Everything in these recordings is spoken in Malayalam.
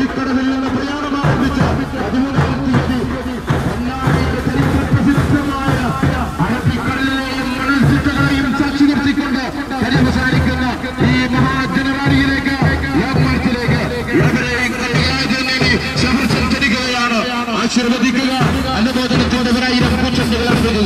വെടിക്കടവിൽ നിന്ന് പ്രയാണം ആരംഭിച്ച പതിമൂന്നാം തീയതി പൊന്നാനിയുടെ ചരിത്ര പ്രസിദ്ധമായ അറബിക്കടലിലെയും മണൽത്തിട്ടകളെയും സാക്ഷി നിർത്തിക്കൊണ്ട് പര്യവസാനിക്കുന്ന ഈ മഹാജനറാലിയിലേക്ക് ലോങ് മാർച്ചിലേക്ക് ഇവരെയും കള്ളരാജനെ ശമർശം തരികയാണ് ആശീർവദിക്കുക അനുമോദനത്തോടെ ഒരായിരം പൂച്ചെണ്ടുകൾ അർപ്പിക്കുക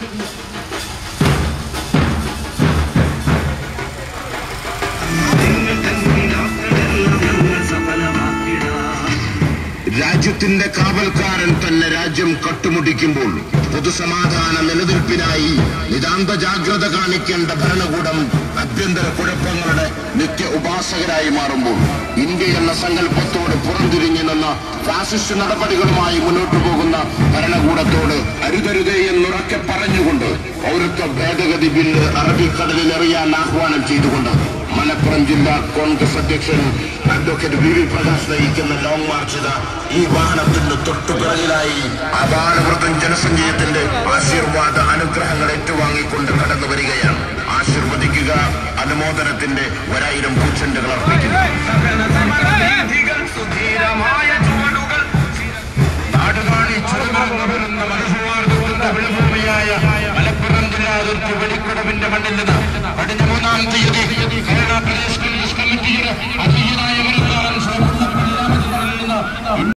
രാജ്യത്തിന്റെ കാവൽക്കാരൻ തന്നെ രാജ്യം കട്ടുമുടിക്കുമ്പോൾ പൊതുസമാധാന നിലനിൽപ്പിനായി നിതാന്ത ജാഗ്രത കാണിക്കേണ്ട ഭരണകൂടം ആഭ്യന്തര കുഴപ്പങ്ങളുടെ നിത്യ ഉപാസകരായി മാറുമ്പോൾ ഇന്ത്യ എന്ന സങ്കല്പത്തോട് പുറംതിരിഞ്ഞു നിന്ന് ഫാസിസ്റ്റ് നടപടികളുമായി മുന്നോട്ടു പോകുന്ന ഭരണകൂടത്തോട് അരുതരുതേ എന്നുറക്കെ പറഞ്ഞുകൊണ്ട് പൗരത്വ ഭേദഗതി ബില്ല് അറബിക്കടലിൽ എറിയാൻ ആഹ്വാനം ചെയ്തുകൊണ്ട് മലപ്പുറം ജില്ലാ കോൺഗ്രസ് അധ്യക്ഷൻ അഡ്വക്കേറ്റ് വി വി പ്രകാശ് നയിക്കുന്ന ലോങ് മാർച്ച് ഇതാ ഈ വാഹനത്തിന് തൊട്ടുപിറകിലായി അപാലവൃതം ജനസംഖ്യത്തിന്റെ ആശീർവാദ അനുഗ്രഹങ്ങൾ ഏറ്റുവാങ്ങിക്കൊണ്ട് കടന്നു വരികയാണ് ആശീർവദിക്കുക അനുമോദനത്തിന്റെ ഒരായിരം പൂച്ചെണ്ടുകൾ അർപ്പിക്കുക സുധീരമായ ചുവടുകൾ നാടുകാണി ചുരമിറങ്ങി വരുന്ന മനുഷ്യമാർഗത്തിന്റെ വിളഭൂമിയായ മലപ്പുറം ജില്ലാ അതിർത്തി വെടിക്കടവിന്റെ മണ്ണിൽ നിന്ന് കഴിഞ്ഞ മൂന്നാം തീയതി കേരള പ്രദേശ് കോൺഗ്രസ് കമ്മിറ്റിയുടെ അധീനായ